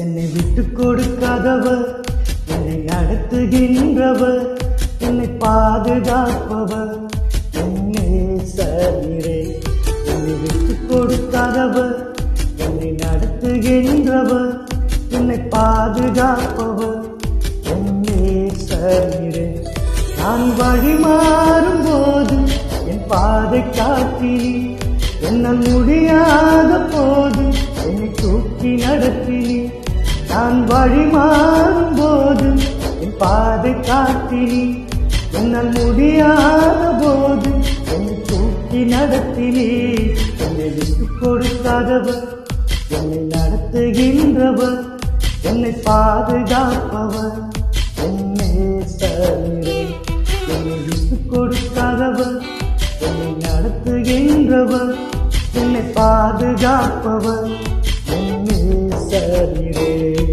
என்னை விட்டு கொடுக்காதவர் என்னை நடத்துகின்றவர் என்னை பாதுகாப்பவர் என்னே சரிரே என்னை விட்டு கொடுக்காதவர் என்னை நடத்துகின்றவர் என்னை பாதுகாப்பவர் என்னே சரிரே நான் வழி மாறும் போது என் பாதை காட்டினி என்னால் முடியாத போது என்னை தூக்கி நடத்தினி நான் வழி மாறும் போது என் பாதை காட்டினி என்னால் முடியாத போது என்னை தூக்கி நடத்தினி என்னை விட்டு கொடுக்காதவர் என்னை நடத்துகின்றவர் என்னை பாதுகாப்பவர் என்னை சரிரே என்னை விட்டு கொடுக்காதவர் என்னை நடத்துகின்றவர் என்னை பாதுகாப்பவர் என்னை சரிரே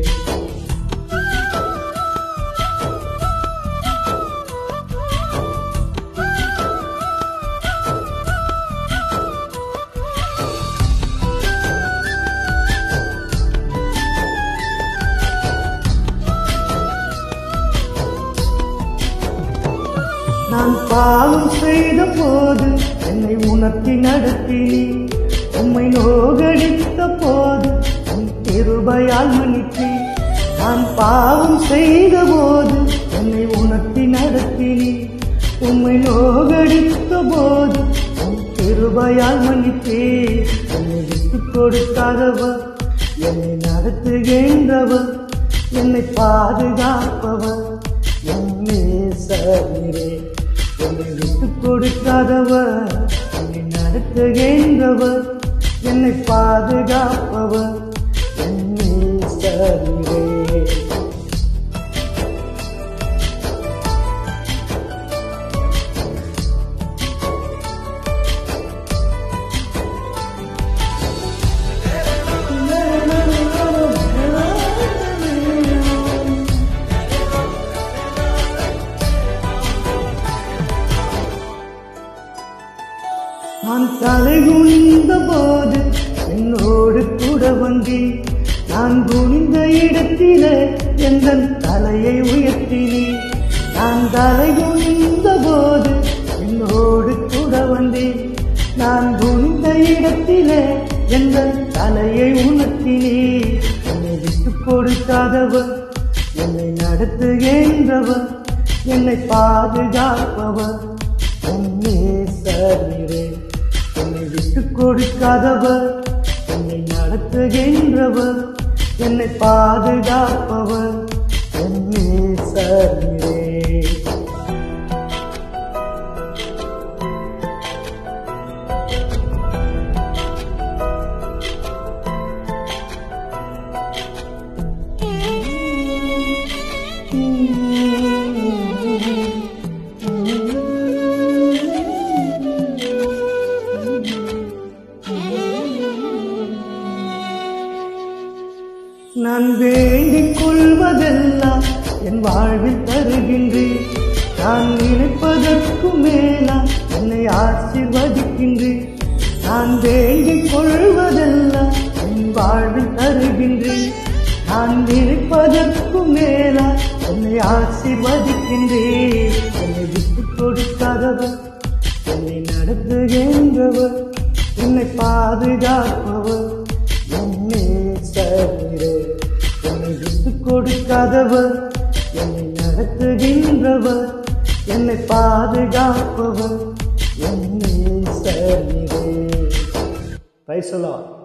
நான் பாவம் செய்த போது என்னை உணர்த்தி நடத்தி உம்மை நோகடித்த போது உன் திருபயால் மன்னித்தி நான் பாவம் செய்த போது என்னை உணர்த்தி நடத்தி உம்மை நோகடித்த போது உன் திருபயால் மன்னித்தே என்னை விட்டு கொடுக்காதவர் என்னை நடத்துகின்றவர் என்னை பாதுகாப்பவர் என்னே சரிரே என்னை விட்டு கொடுக்காதவர் என்னை நடத்துகின்றவர் என்னை பாதுகாப்பவர் என்னே சரிரே நான் தலை குனிந்த போது என்னோடு கூட வந்தி நான் குனிந்த இடத்திலே எந்த தலையை உயர்த்தினி நான் தலை குனிந்த போது என்னோடு கூட வந்தி நான் குனிந்த இடத்திலே எந்த தலையை உணர்த்தினி என்னை விட்டு கொடுக்காதவர் என்னை நடத்துகின்றவர் என்னை பாதுகாப்பவர் என்னே சரிரே என்னை விட்டு கொடுக்காதவர் என்னை நடத்துகின்றவர் என்னை பாதுகாப்பவர் என்னே சரிரே நான் வேண்டிக் கொள்வதெல்லாம் என் வாழ்வில் தருகின்றேன் நான் நினைப்பதற்கு மேலா என்னை ஆசீர்வதிக்கின்றேன் நான் வேண்டிக் கொள்வதெல்லாம் என் வாழ்வில் தருகின்றேன் நான் நினைப்பதற்கு மேலா என்னை ஆசீர்வதிக்கின்றேன் என்னை விட்டு கொடுக்காதவர் என்னை நடத்துகின்றவர் என்னை பாதுகாப்பவர் என்னே சரிரே என்னை விட்டு கொடுக்காதவர் என்னை நடத்துகின்றவர் என்னை பாதுகாப்பவர் என்னே சரிரே பைசலா